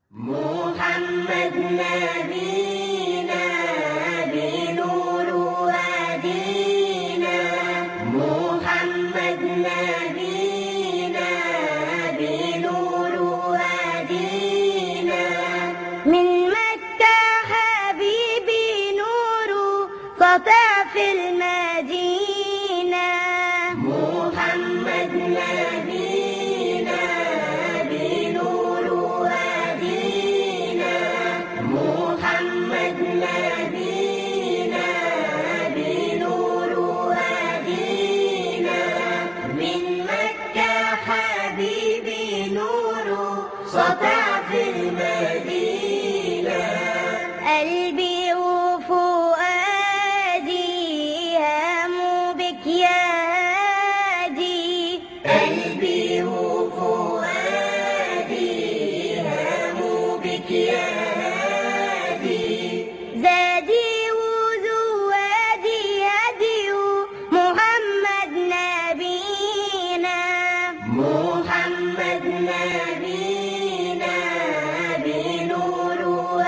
محمد نبينا بنور هدينا محمد نبينا بنور هدينا من مكة حبيبي نور سطع في المدينة محمد نبينا بنور هدينا محمد نبينا بنور هدينا من مكة حبيبي نور سطع في المدينة قلبي وفؤادي هاموا بك يا هادي قلبي وفؤادي هاموا بك يا هادي زادي وزوادي هدي محمد نبينا محمد نبينا بنور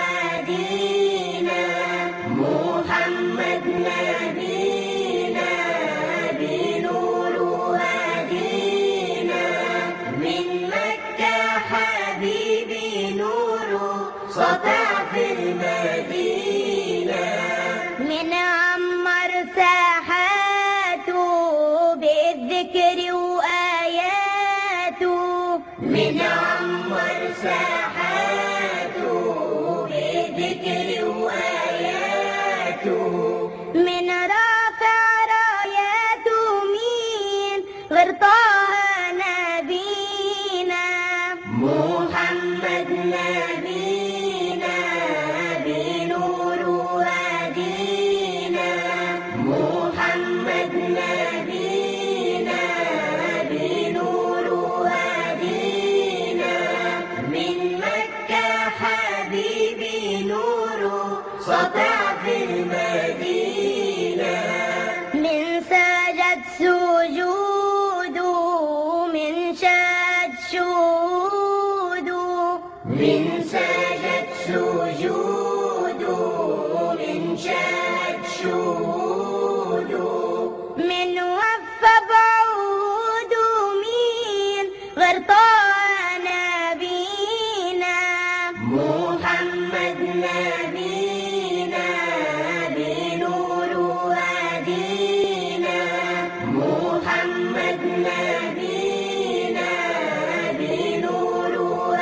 هدينا محمد نبينا بنور هدينا من مكة حبيبي نور سطع في المدينة من عمر ساحاته بالذكر وآياته من عمر ساحاته بذكر وآياته من رافع راياته مين غير طه نبينا محمد نبينا بنور هدينا محمد نبينا بنور هدينا من مكة حبيبي نور سطع في المدينة من سجد سجوده من شاد شهوده من سجد سجوده من شهد شهوده من وفى بعوده مين غير طه نبينا محمد نبينا بنور هدينا محمد نبينا بنور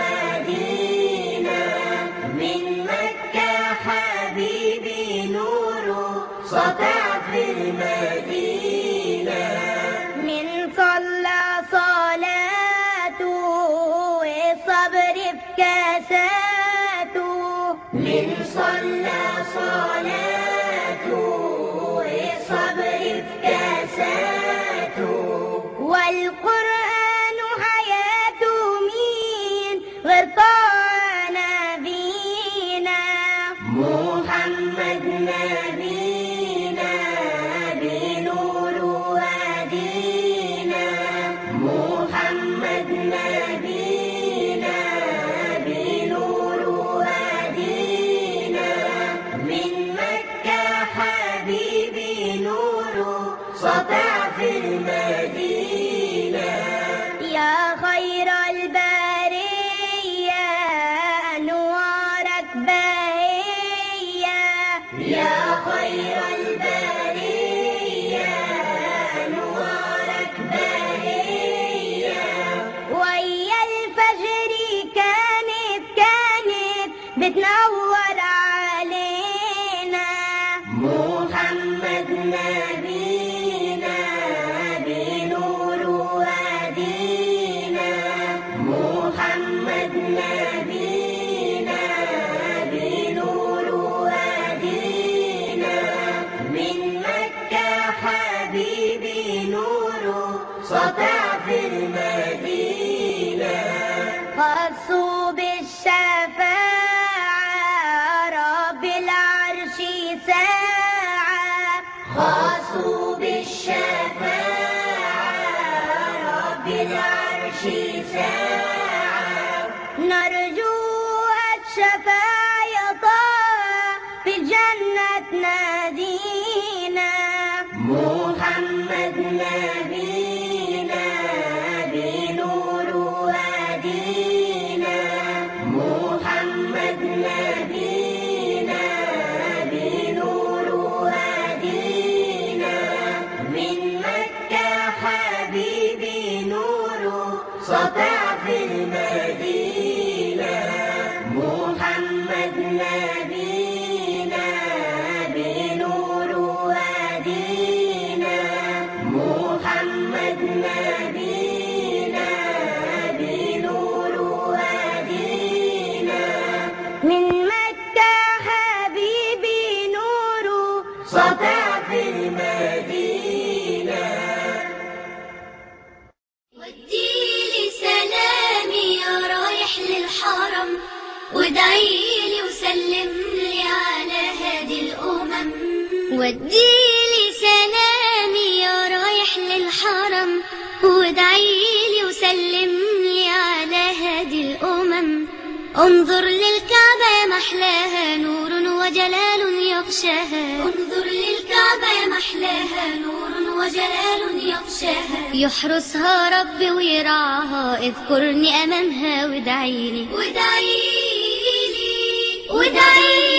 هدينا من مكة حبيبي نور سطع في المدينة من صلى صلاته والصبر في كاساته من صلى صلاته الصبر في كاساته والقرآن حياته مين غير طه نبينا محمد نبينا بنور هدينا محمد نبينا بنور هدينا من مكة حبيبي نور سطع في المدينة يا خير البرية أنوارك بهية يا خير البرية أنوارك بهية ويا الفجر كانت كانت بتنور علينا محمد نبينا بنور هدينا محمد نبينا بنور هدينا من مكة حبيبي نور سطع في المدينة خصوا بالشفاعة رب العرش ساعة خاصوا بالشفاعة رب العرش ساعة نرجوها الشفاعة يا طه في الجنة تنادينا محمد نبينا بنور هدينا محمد نبينا بنور هدينا من مكة حبيبي نور سطع في المدينة محمد نبينا بنور هدينا محمد نبينا بنور هدينا من مكة حبيبي نوره سطع في المدينة وديلي سلامي يا رايح للحرم وادعيلي وسلم لي على هادي الأمم وديلي سلامي يا رايح للحرم وادعيلي وسلم لي على هادي الأمم انظر للكعبة يا محلاها نور وجلال يغشاها انظر للكعبة يا محلاها نور وجلال يغشاها يحرسها ربي ويرعاها اذكرني أمامها وادعيلي وادعيلي وادعيلي